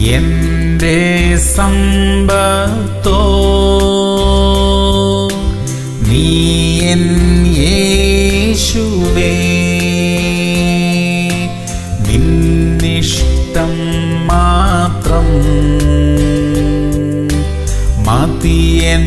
എന്റെ സമ്പത്തോ നീ എൻ യേശുവേ നിന്നിഷ്ടം മാത്രം മതിയൻ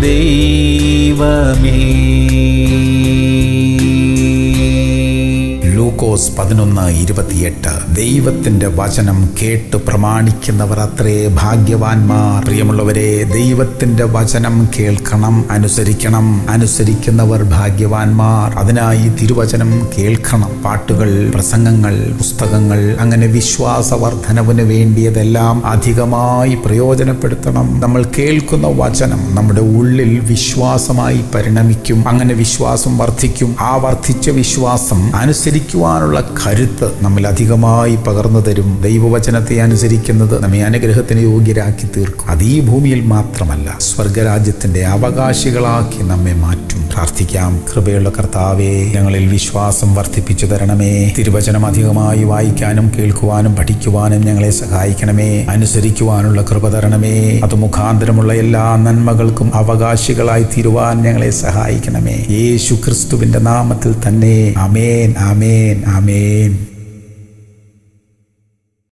ദൈവമേ ലൂക്കോസ് പതിനൊന്ന് ഇരുപത്തിയെട്ട് ദൈവത്തിന്റെ വചനം കേട്ട് പ്രമാണിക്കുന്നവർ അത്രേ ഭാഗ്യവാന്മാർ പ്രിയമുള്ളവരെ ദൈവത്തിന്റെ വചനം കേൾക്കണം അനുസരിക്കണം അനുസരിക്കുന്നവർ ഭാഗ്യവാന്മാർ അതിനായി തിരുവചനം കേൾക്കണം പാട്ടുകൾ പ്രസംഗങ്ങൾ പുസ്തകങ്ങൾ അങ്ങനെ വിശ്വാസവർദ്ധനവിന് വേണ്ടിയതെല്ലാം അധികമായി പ്രയോജനപ്പെടുത്തണം നമ്മൾ കേൾക്കുന്ന വചനം നമ്മുടെ ഉള്ളിൽ വിശ്വാസമായി പരിണമിക്കും അങ്ങനെ വിശ്വാസം വർദ്ധിക്കും ആ വർദ്ധിച്ച വിശ്വാസം അനുസരിക്കുവാനുള്ള കരുത്ത് നമ്മിൽ അധികമായി പകർന്നു തരും ദൈവവചനത്തെ അനുസരിക്കുന്നത് നമ്മെ അനുഗ്രഹത്തിന് യോഗ്യരാക്കി തീർക്കും അത് ഈ ഭൂമിയിൽ മാത്രമല്ല സ്വർഗരാജ്യത്തിന്റെ അവകാശികളാക്കി നമ്മെ മാറ്റും പ്രാർത്ഥിക്കാം കൃപയുള്ള കർത്താവേ ഞങ്ങളിൽ വിശ്വാസം വർദ്ധിപ്പിച്ചു തരണമേ തിരുവചനം അധികമായി വായിക്കാനും കേൾക്കുവാനും പഠിക്കുവാനും ഞങ്ങളെ സഹായിക്കണമേ അനുസരിക്കുവാനുള്ള കൃപ തരണമേ അത് മുഖാന്തരമുള്ള എല്ലാ നന്മകൾക്കും അവകാശികളായി തീരുവാൻ ഞങ്ങളെ സഹായിക്കണമേ യേശു ക്രിസ്തുവിന്റെ നാമത്തിൽ തന്നെ അമേൻ അമേൻ അമേൻ